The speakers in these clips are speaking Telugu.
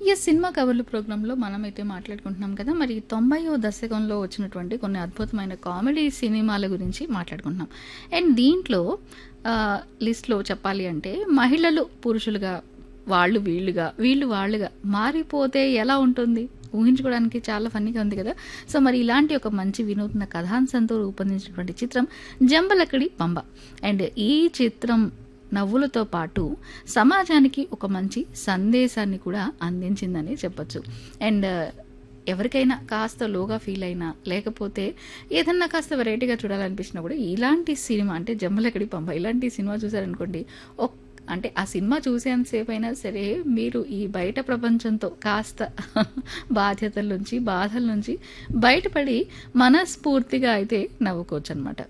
ఎస్ సినిమా కవర్లు ప్రోగ్రాంలో మనం అయితే మాట్లాడుకుంటున్నాం కదా మరి తొంభైవ దశకంలో వచ్చినటువంటి కొన్ని అద్భుతమైన కామెడీ సినిమాల గురించి మాట్లాడుకుంటున్నాం అండ్ దీంట్లో ఆ, లిస్ట్లో చెప్పాలి అంటే మహిళలు పురుషులుగా వాళ్ళు వీళ్ళుగా వీళ్ళు వాళ్ళుగా మారిపోతే ఎలా ఉంటుంది ఊహించుకోవడానికి చాలా ఫన్నీగా ఉంది కదా సో మరి ఇలాంటి ఒక మంచి వినూత్న కథాంశంతో రూపొందించినటువంటి చిత్రం జంబలకడి పంబ అండ్ ఈ చిత్రం నవ్వులతో పాటు సమాజానికి ఒక మంచి సందేశాన్ని కూడా అందించిందని చెప్పొచ్చు అండ్ ఎవరికైనా కాస్త లోగా ఫీల్ అయినా లేకపోతే ఏదన్నా కాస్త వెరైటీగా చూడాలనిపించినా కూడా ఇలాంటి సినిమా అంటే జమ్మలకడి పంప ఇలాంటి సినిమా చూసారనుకోండి ఒక్ అంటే ఆ సినిమా చూసేంతసేపు అయినా సరే మీరు ఈ బయట ప్రపంచంతో కాస్త బాధ్యతల నుంచి బాధల నుంచి బయటపడి మనస్ఫూర్తిగా అయితే నవ్వుకోవచ్చు అనమాట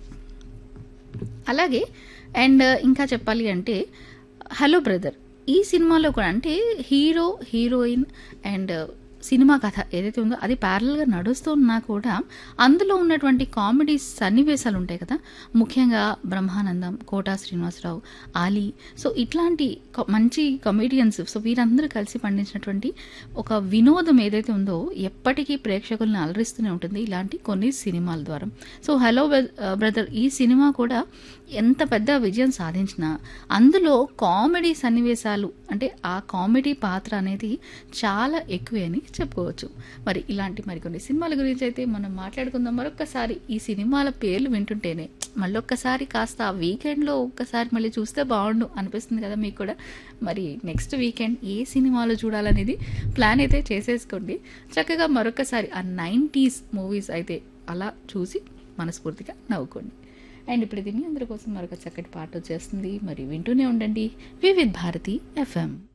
అలాగే అండ్ ఇంకా చెప్పాలి అంటే హలో బ్రదర్ ఈ సినిమాలో కూడా అంటే హీరో హీరోయిన్ అండ్ సినిమా కథ ఏదైతే ఉందో అది ప్యారల్గా నడుస్తూ ఉన్నా కూడా అందులో ఉన్నటువంటి కామెడీ సన్నివేశాలు ఉంటాయి కదా ముఖ్యంగా బ్రహ్మానందం కోటా శ్రీనివాసరావు ఆలీ సో ఇట్లాంటి క- మంచి కమెడియన్స్ సో వీరందరూ కలిసి పండించినటువంటి ఒక వినోదం ఏదైతే ఉందో ఎప్పటికీ ప్రేక్షకులను అలరిస్తూనే ఉంటుంది ఇలాంటి కొన్ని సినిమాల ద్వారా సో హలో బ్రదర్ ఈ సినిమా కూడా ఎంత పెద్ద విజయం సాధించినా అందులో కామెడీ సన్నివేశాలు అంటే ఆ కామెడీ పాత్ర అనేది చాలా ఎక్కువే అని చెప్పుకోవచ్చు మరి ఇలాంటి మరికొన్ని సినిమాల గురించి అయితే మనం మాట్లాడుకుందాం మరొక్కసారి ఈ సినిమాల పేర్లు వింటుంటేనే మళ్ళీ ఒక్కసారి కాస్త ఆ వీకెండ్లో ఒక్కసారి మళ్ళీ చూస్తే బాగుండు అనిపిస్తుంది కదా మీకు కూడా మరి నెక్స్ట్ వీకెండ్ ఏ సినిమాలు చూడాలనేది ప్లాన్ అయితే చేసేసుకోండి చక్కగా మరొకసారి ఆ నైంటీస్ మూవీస్ అయితే అలా చూసి మనస్ఫూర్తిగా నవ్వుకోండి అండ్ ఇప్పుడు దీన్ని అందరి కోసం మరొక చక్కటి పాట వచ్చేస్తుంది మరి వింటూనే ఉండండి వివిధ్ భారతి ఎఫ్ఎం